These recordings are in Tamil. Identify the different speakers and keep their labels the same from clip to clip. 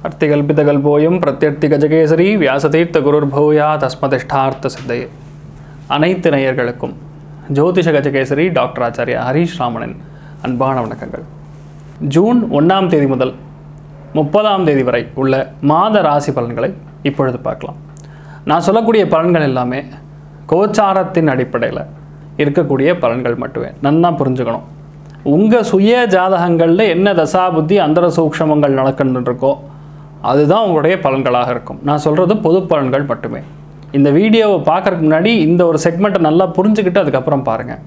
Speaker 1: அர்த்திகல்பிதகல்போயம் பிரத்யர்த்தி கஜகேசரி வியாசதீர்த்த குருர்பூயா தஸ்மதிஷ்டார்த்த சித்தையே அனைத்து நேயர்களுக்கும் ஜோதிஷ கஜகேசரி டாக்டர் ஆச்சாரியா ஹரீஷ் ராமனின் அன்பான வணக்கங்கள் ஜூன் ஒன்றாம் தேதி முதல் முப்பதாம் தேதி வரை உள்ள மாத ராசி பலன்களை இப்பொழுது பார்க்கலாம் நான் சொல்லக்கூடிய பலன்கள் எல்லாமே கோச்சாரத்தின் அடிப்படையில் இருக்கக்கூடிய பலன்கள் மட்டுமே நன்னா புரிஞ்சுக்கணும் உங்கள் சுய ஜாதகங்களில் என்ன தசா புத்தி அந்தர சூக்ஷமங்கள் நடக்கின்னு இருக்கோ அதுதான் உங்களுடைய பலன்களாக இருக்கும் நான் சொல்கிறது பொது பலன்கள் மட்டுமே இந்த வீடியோவை பார்க்கறதுக்கு முன்னாடி இந்த ஒரு செக்மெண்ட்டை நல்லா புரிஞ்சுக்கிட்டு அதுக்கப்புறம் பாருங்கள்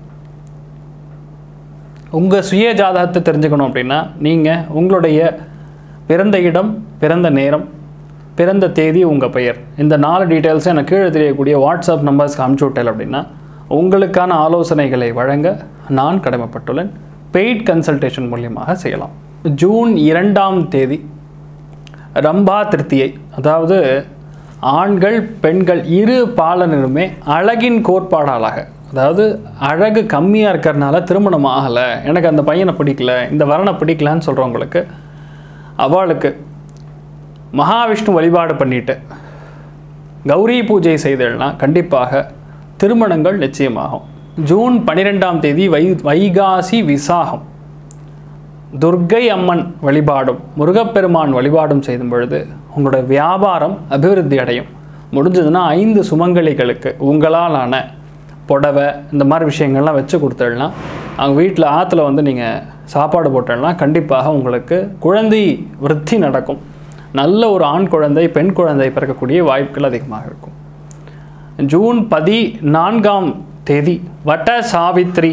Speaker 1: உங்கள் சுய ஜாதகத்தை தெரிஞ்சுக்கணும் அப்படின்னா நீங்கள் உங்களுடைய பிறந்த இடம் பிறந்த நேரம் பிறந்த தேதி உங்கள் பெயர் இந்த நாலு டீட்டெயில்ஸும் எனக்கு கீழே தெரியக்கூடிய வாட்ஸ்அப் நம்பர்ஸ்க்கு அனுப்பிச்சு விட்டேன் அப்படின்னா உங்களுக்கான ஆலோசனைகளை வழங்க நான் கடமைப்பட்டுள்ளேன் பெய்ட் கன்சல்டேஷன் மூலியமாக செய்யலாம் ஜூன் இரண்டாம் தேதி ரம்பா திருத்தியை அதாவது ஆண்கள் பெண்கள் இரு பாலனருமே அழகின் கோட்பாடாளாக அதாவது அழகு கம்மியாக இருக்கிறனால திருமணம் ஆகலை எனக்கு அந்த பையனை பிடிக்கல இந்த வரனை பிடிக்கலன்னு சொல்கிறவங்களுக்கு அவளுக்கு மகாவிஷ்ணு வழிபாடு பண்ணிட்டு கௌரி பூஜை செய்தல்னா கண்டிப்பாக திருமணங்கள் நிச்சயமாகும் ஜூன் பன்னிரெண்டாம் தேதி வை வைகாசி விசாகம் துர்க்கை அம்மன் வழிபாடும் முருகப்பெருமான் வழிபாடும் செய்யும் பொழுது உங்களோட வியாபாரம் அபிவிருத்தி அடையும் முடிஞ்சதுன்னா ஐந்து சுமங்கலிகளுக்கு உங்களாலான புடவை இந்த மாதிரி விஷயங்கள்லாம் வச்சு கொடுத்துடனா அவங்க வீட்டில் ஆற்றுல வந்து நீங்கள் சாப்பாடு போட்டோம்னா கண்டிப்பாக உங்களுக்கு குழந்தை விருத்தி நடக்கும் நல்ல ஒரு ஆண் குழந்தை பெண் குழந்தை பிறக்கக்கூடிய வாய்ப்புகள் அதிகமாக இருக்கும் ஜூன் பதி நான்காம் தேதி வட்ட சாவித்ரி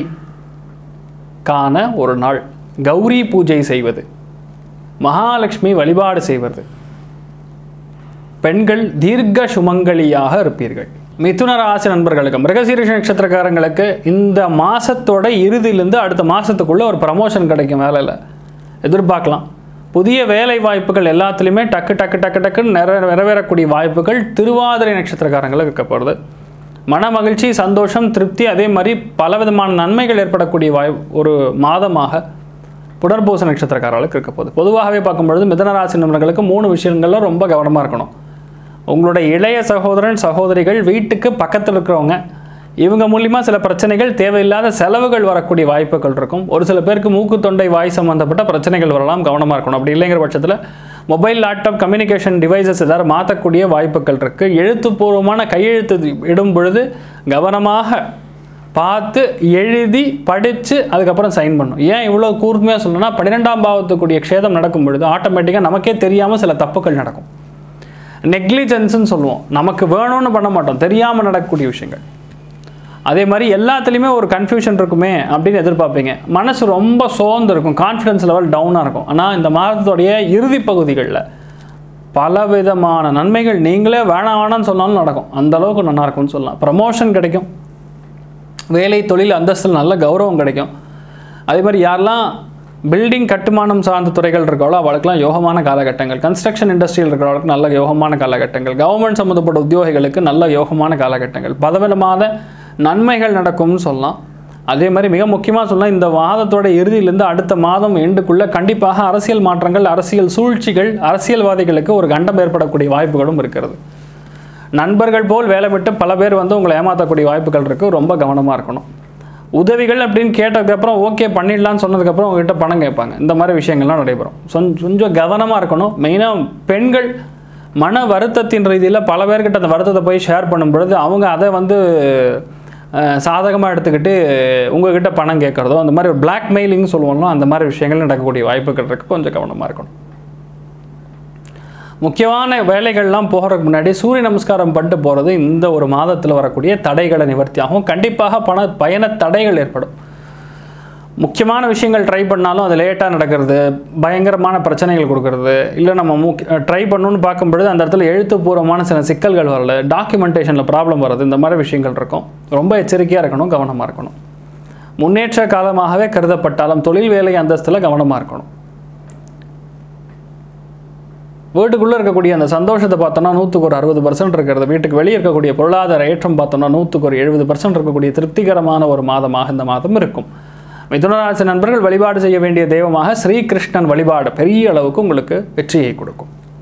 Speaker 1: கான ஒரு நாள் கௌரி பூஜை செய்வது மகாலட்சுமி வழிபாடு செய்வது பெண்கள் தீர்க்க சுமங்கலியாக இருப்பீர்கள் மிதுன ராசி நண்பர்களுக்கு மிருகசீரிஷ நட்சத்திரக்காரங்களுக்கு இந்த மாதத்தோட இறுதியிலேருந்து அடுத்த மாதத்துக்குள்ளே ஒரு ப்ரமோஷன் கிடைக்கும் வேலையில் எதிர்பார்க்கலாம் புதிய வேலை வாய்ப்புகள் எல்லாத்துலேயுமே டக்கு டக்கு டக்கு டக்குன்னு நிற நிறைவேறக்கூடிய வாய்ப்புகள் திருவாதிரை நட்சத்திரக்காரங்களுக்கு இருக்கப்படுது மன மகிழ்ச்சி சந்தோஷம் திருப்தி அதே மாதிரி பலவிதமான நன்மைகள் ஏற்படக்கூடிய வாய் ஒரு மாதமாக புனர்பூச நட்சத்திரக்காரர்களுக்கு இருக்க போகுது பொதுவாகவே பார்க்கும்பொழுது மிதனராசி நண்பர்களுக்கு மூணு விஷயங்கள்ல ரொம்ப கவனமாக இருக்கணும் உங்களுடைய இளைய சகோதரன் சகோதரிகள் வீட்டுக்கு பக்கத்தில் இருக்கிறவங்க இவங்க மூலிமா சில பிரச்சனைகள் தேவையில்லாத செலவுகள் வரக்கூடிய வாய்ப்புகள் இருக்கும் ஒரு சில பேருக்கு மூக்கு தொண்டை வாய் சம்மந்தப்பட்ட பிரச்சனைகள் வரலாம் கவனமாக இருக்கணும் அப்படி இல்லைங்கிற பட்சத்தில் மொபைல் லேப்டாப் கம்யூனிகேஷன் டிவைசஸ் ஏதாவது மாற்றக்கூடிய வாய்ப்புகள் இருக்குது எழுத்துப்பூர்வமான கையெழுத்து இடும் பொழுது கவனமாக பார்த்து எழுதி படித்து அதுக்கப்புறம் சைன் பண்ணும் ஏன் இவ்வளோ கூர்மையாக சொல்லணும்னா பன்னிரெண்டாம் பாவத்துக்குரிய க்ஷேதம் நடக்கும் பொழுது ஆட்டோமேட்டிக்காக நமக்கே தெரியாமல் சில தப்புகள் நடக்கும் நெக்லிஜென்ஸ்னு சொல்லுவோம் நமக்கு வேணும்னு பண்ண மாட்டோம் தெரியாமல் நடக்கக்கூடிய விஷயங்கள் அதே மாதிரி எல்லாத்துலேயுமே ஒரு கன்ஃபியூஷன் இருக்குமே அப்படின்னு எதிர்பார்ப்பீங்க மனசு ரொம்ப சோர்ந்து இருக்கும் கான்ஃபிடன்ஸ் லெவல் டவுனாக இருக்கும் ஆனால் இந்த மாதத்துடைய இறுதி பகுதிகளில் பலவிதமான நன்மைகள் நீங்களே வேணாம் வேணாம்னு சொன்னாலும் நடக்கும் அந்த அளவுக்கு நல்லா இருக்கும்னு சொல்லலாம் ப்ரமோஷன் கிடைக்கும் வேலை தொழில் அந்தஸ்தில் நல்ல கௌரவம் கிடைக்கும் அதே மாதிரி யாரெல்லாம் பில்டிங் கட்டுமானம் சார்ந்த துறைகள் இருக்காளோ அவளுக்கெல்லாம் யோகமான காலகட்டங்கள் கன்ஸ்ட்ரக்ஷன் இண்டஸ்ட்ரியில் இருக்கிறவளுக்கு நல்ல யோகமான காலகட்டங்கள் கவர்மெண்ட் சம்மந்தப்பட்ட உத்தியோகிகளுக்கு நல்ல யோகமான காலகட்டங்கள் பலவிதமான நன்மைகள் நடக்கும்னு சொல்லலாம் அதே மாதிரி மிக முக்கியமாக சொல்லலாம் இந்த மாதத்தோட இறுதியிலேருந்து அடுத்த மாதம் எண்டுக்குள்ளே கண்டிப்பாக அரசியல் மாற்றங்கள் அரசியல் சூழ்ச்சிகள் அரசியல்வாதிகளுக்கு ஒரு கண்டம் ஏற்படக்கூடிய வாய்ப்புகளும் இருக்கிறது நண்பர்கள் போல் வேலைமிட்டு பல பேர் வந்து உங்களை ஏமாற்றக்கூடிய வாய்ப்புகள் இருக்குது ரொம்ப கவனமாக இருக்கணும் உதவிகள் அப்படின்னு கேட்டதுக்கப்புறம் ஓகே பண்ணிடலான்னு சொன்னதுக்கப்புறம் உங்ககிட்ட பணம் கேட்பாங்க இந்த மாதிரி விஷயங்கள்லாம் நடைபெறும் சொன் கொஞ்சம் கவனமாக இருக்கணும் மெயினாக பெண்கள் மன வருத்தத்தின் ரீதியில் பல பேர்கிட்ட அந்த வருத்தத்தை போய் ஷேர் பண்ணும் பொழுது அவங்க அதை வந்து சாதகமாக எடுத்துக்கிட்டு உங்ககிட்ட பணம் கேட்குறதோ அந்த மாதிரி ஒரு பிளாக் மெயிலிங் சொல்லுவோம்ல அந்த மாதிரி விஷயங்கள் நடக்கக்கூடிய வாய்ப்புகள் இருக்குது கொஞ்சம் கவனமாக இருக்கணும் முக்கியமான வேலைகள்லாம் போகிறதுக்கு முன்னாடி சூரிய நமஸ்காரம் பண்ணிட்டு போகிறது இந்த ஒரு மாதத்தில் வரக்கூடிய தடைகளை நிவர்த்தி ஆகும் கண்டிப்பாக பண பயண தடைகள் ஏற்படும் முக்கியமான விஷயங்கள் ட்ரை பண்ணாலும் அது லேட்டாக நடக்கிறது பயங்கரமான பிரச்சனைகள் கொடுக்கறது இல்லை நம்ம முக் ட்ரை பண்ணணும்னு பார்க்கும்பொழுது அந்த இடத்துல எழுத்துப்பூர்வமான சில சிக்கல்கள் வரல டாக்குமெண்டேஷனில் ப்ராப்ளம் வருது இந்த மாதிரி விஷயங்கள் இருக்கும் ரொம்ப எச்சரிக்கையாக இருக்கணும் கவனமாக இருக்கணும் முன்னேற்ற காலமாகவே கருதப்பட்டாலும் தொழில் வேலை அந்தஸ்தில் கவனமாக இருக்கணும் வீட்டுக்குள்ளே இருக்கக்கூடிய அந்த சந்தோஷத்தை பார்த்தோம்னா நூற்றுக்கு ஒரு அறுபது பர்சன்ட் இருக்கிறது வீட்டுக்கு வெளியே இருக்கக்கூடிய பொருளாதார ஏற்றம் பார்த்தோம்னா நூற்றுக்கு ஒரு எழுபது பர்சன்ட் இருக்கக்கூடிய திருப்திகரமான ஒரு மாதமாக இந்த மாதம் இருக்கும் மிதுனராசி நண்பர்கள் வழிபாடு செய்ய வேண்டிய தெய்வமாக ஸ்ரீகிருஷ்ணன் வழிபாடு பெரிய அளவுக்கு உங்களுக்கு வெற்றியை கொடுக்கும்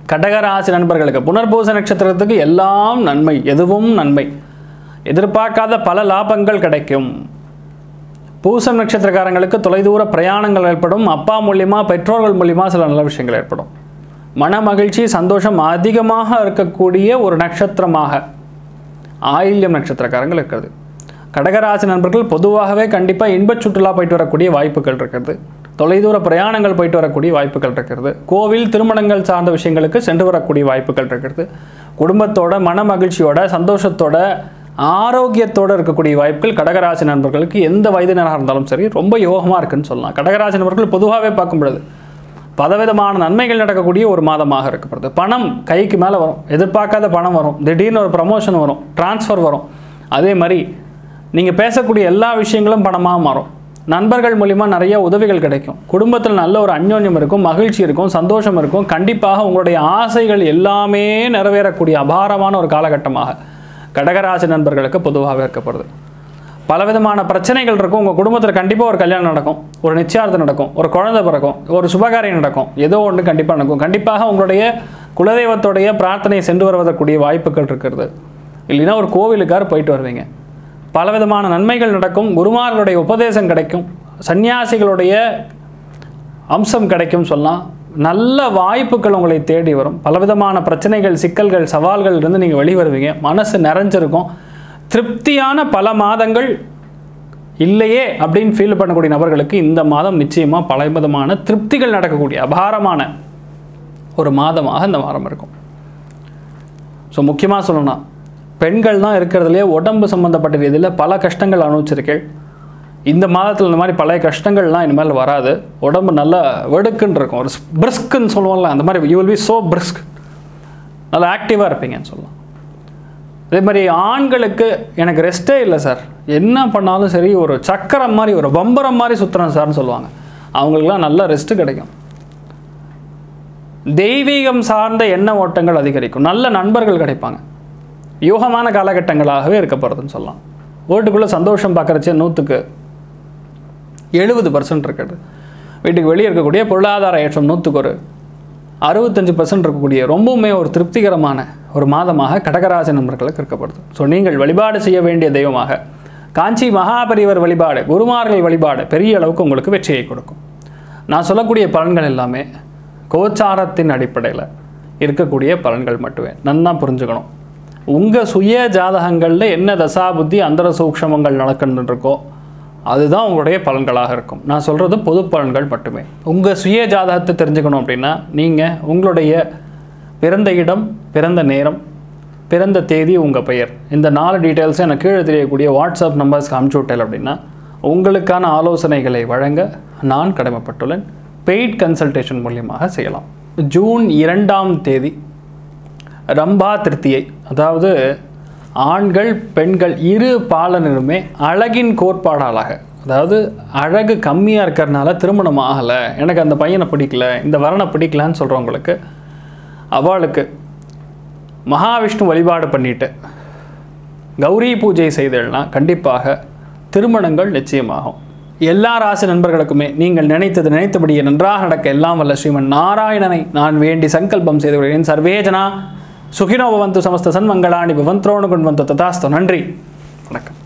Speaker 1: கடகராசி நண்பர்களுக்கு புனர்பூச நட்சத்திரத்துக்கு எல்லாம் நன்மை எதுவும் நன்மை எதிர்பார்க்காத பல லாபங்கள் கிடைக்கும் பூசம் நட்சத்திரக்காரங்களுக்கு தொலைதூர பிரயாணங்கள் ஏற்படும் அப்பா மூலியமா பெற்றோர்கள் மூலியமா சில நல்ல விஷயங்கள் ஏற்படும் மன மகிழ்ச்சி சந்தோஷம் அதிகமாக இருக்கக்கூடிய ஒரு நட்சத்திரமாக ஆயில்யம் நட்சத்திரக்காரங்கள் இருக்கிறது கடகராசி நண்பர்கள் பொதுவாகவே கண்டிப்பாக இன்பச் சுற்றுலா போயிட்டு வரக்கூடிய வாய்ப்புகள் இருக்கிறது தொலைதூர பிரயாணங்கள் போயிட்டு வரக்கூடிய வாய்ப்புகள் இருக்கிறது கோவில் திருமணங்கள் சார்ந்த விஷயங்களுக்கு சென்று வரக்கூடிய வாய்ப்புகள் இருக்கிறது குடும்பத்தோட மன மகிழ்ச்சியோட சந்தோஷத்தோட ஆரோக்கியத்தோட இருக்கக்கூடிய வாய்ப்புகள் கடகராசி நண்பர்களுக்கு எந்த வயதினராக இருந்தாலும் சரி ரொம்ப யோகமாக இருக்குன்னு சொல்லலாம் கடகராசி நண்பர்கள் பொதுவாகவே பார்க்கும் பொழுது பலவிதமான நன்மைகள் நடக்கக்கூடிய ஒரு மாதமாக இருக்கப்படுது பணம் கைக்கு மேலே வரும் எதிர்பார்க்காத பணம் வரும் திடீர்னு ஒரு ப்ரமோஷன் வரும் ட்ரான்ஸ்ஃபர் வரும் அதே மாதிரி நீங்கள் பேசக்கூடிய எல்லா விஷயங்களும் பணமாக மாறும் நண்பர்கள் மூலிமா நிறைய உதவிகள் கிடைக்கும் குடும்பத்தில் நல்ல ஒரு அந்யோன்யம் இருக்கும் மகிழ்ச்சி இருக்கும் சந்தோஷம் இருக்கும் கண்டிப்பாக உங்களுடைய ஆசைகள் எல்லாமே நிறைவேறக்கூடிய அபாரமான ஒரு காலகட்டமாக கடகராசி நண்பர்களுக்கு பொதுவாகவே இருக்கப்படுது பலவிதமான பிரச்சனைகள் இருக்கும் உங்கள் குடும்பத்தில் கண்டிப்பாக ஒரு கல்யாணம் நடக்கும் ஒரு நிச்சயார்த்தம் நடக்கும் ஒரு குழந்தை பிறக்கும் ஒரு சுபகாரியம் நடக்கும் ஏதோ ஒன்று கண்டிப்பாக நடக்கும் கண்டிப்பாக உங்களுடைய குலதெய்வத்துடைய பிரார்த்தனை சென்று வருவதற்குரிய வாய்ப்புகள் இருக்கிறது இல்லைன்னா ஒரு கோவிலுக்கார் போயிட்டு வருவீங்க பலவிதமான நன்மைகள் நடக்கும் குருமார்களுடைய உபதேசம் கிடைக்கும் சன்னியாசிகளுடைய அம்சம் கிடைக்கும் சொல்லலாம் நல்ல வாய்ப்புகள் உங்களை தேடி வரும் பலவிதமான பிரச்சனைகள் சிக்கல்கள் சவால்கள் இருந்து நீங்கள் வெளிவருவீங்க மனசு நிறைஞ்சிருக்கும் திருப்தியான பல மாதங்கள் இல்லையே அப்படின்னு ஃபீல் பண்ணக்கூடிய நபர்களுக்கு இந்த மாதம் நிச்சயமாக பல விதமான திருப்திகள் நடக்கக்கூடிய அபாரமான ஒரு மாதமாக இந்த மாதம் இருக்கும் ஸோ முக்கியமாக சொல்லணும் பெண்கள் தான் இருக்கிறதுலே உடம்பு சம்மந்தப்பட்ட ரீதியில் பல கஷ்டங்கள் அனுபவிச்சிருக்கேன் இந்த மாதத்தில் இந்த மாதிரி பழைய கஷ்டங்கள்லாம் இனிமேல் வராது உடம்பு நல்லா வெடுக்குன்னு இருக்கும் ஒரு பிரிஸ்க்குன்னு சொல்லுவோம்ல அந்த மாதிரி you will be so brisk நல்லா ஆக்டிவாக இருப்பீங்கன்னு சொல்லலாம் அதே மாதிரி ஆண்களுக்கு எனக்கு ரெஸ்ட்டே இல்லை சார் என்ன பண்ணாலும் சரி ஒரு சக்கரம் மாதிரி ஒரு பம்பரம் மாதிரி சுற்றுறேன் சார்னு சொல்லுவாங்க அவங்களுக்குலாம் நல்ல ரெஸ்ட்டு கிடைக்கும் தெய்வீகம் சார்ந்த எண்ண ஓட்டங்கள் அதிகரிக்கும் நல்ல நண்பர்கள் கிடைப்பாங்க யோகமான காலகட்டங்களாகவே இருக்க போகிறதுன்னு சொல்லலாம் வீட்டுக்குள்ளே சந்தோஷம் பார்க்குறச்சே நூற்றுக்கு எழுபது பர்சன்ட் இருக்குது வீட்டுக்கு வெளியே இருக்கக்கூடிய பொருளாதார ஏற்றம் நூற்றுக்கு ஒரு அறுபத்தஞ்சு பர்சன்ட் இருக்கக்கூடிய ரொம்பவுமே ஒரு திருப்திகரமான ஒரு மாதமாக கடகராசி நண்பர்களுக்கு இருக்கப்படுது ஸோ நீங்கள் வழிபாடு செய்ய வேண்டிய தெய்வமாக காஞ்சி மகாபரிவர் வழிபாடு குருமார்கள் வழிபாடு பெரிய அளவுக்கு உங்களுக்கு வெற்றியை கொடுக்கும் நான் சொல்லக்கூடிய பலன்கள் எல்லாமே கோச்சாரத்தின் அடிப்படையில் இருக்கக்கூடிய பலன்கள் மட்டுமே நன்னா புரிஞ்சுக்கணும் உங்கள் சுய ஜாதகங்களில் என்ன தசா புத்தி அந்தர சூக்ஷமங்கள் நடக்குன்னு இருக்கோ அதுதான் உங்களுடைய பலன்களாக இருக்கும் நான் சொல்கிறது பொது பலன்கள் மட்டுமே உங்கள் சுய ஜாதகத்தை தெரிஞ்சுக்கணும் அப்படின்னா நீங்கள் உங்களுடைய பிறந்த இடம் பிறந்த நேரம் பிறந்த தேதி உங்கள் பெயர் இந்த நாலு டீட்டெயில்ஸும் எனக்கு கீழே தெரியக்கூடிய வாட்ஸ்அப் நம்பர்ஸ்க்கு அனுப்பிச்சு விட்டேன் அப்படின்னா உங்களுக்கான ஆலோசனைகளை வழங்க நான் கடமைப்பட்டுள்ளேன் பெய்ட் கன்சல்டேஷன் மூலியமாக செய்யலாம் ஜூன் இரண்டாம் தேதி ரம்பா திருத்தியை அதாவது ஆண்கள் பெண்கள் இரு பாலனருமே அழகின் கோட்பாடாளாக அதாவது அழகு கம்மியாக இருக்கிறனால திருமணம் ஆகலை எனக்கு அந்த பையனை பிடிக்கல இந்த வரனை பிடிக்கலன்னு சொல்கிறவங்களுக்கு அவளுக்கு மகாவிஷ்ணு வழிபாடு பண்ணிட்டு கௌரி பூஜை செய்தல்னா கண்டிப்பாக திருமணங்கள் நிச்சயமாகும் எல்லா ராசி நண்பர்களுக்குமே நீங்கள் நினைத்தது நினைத்தபடியே நன்றாக நடக்க எல்லாம் வல்ல ஸ்ரீமன் நாராயணனை நான் வேண்டி சங்கல்பம் செய்து கொள்கிறேன் சர்வேஜனா சுகினோ பவந்து சமஸ்த சன்மங்களாணி பவந்த்ரோணு கொண்டு வந்து ததாஸ்தோ நன்றி வணக்கம்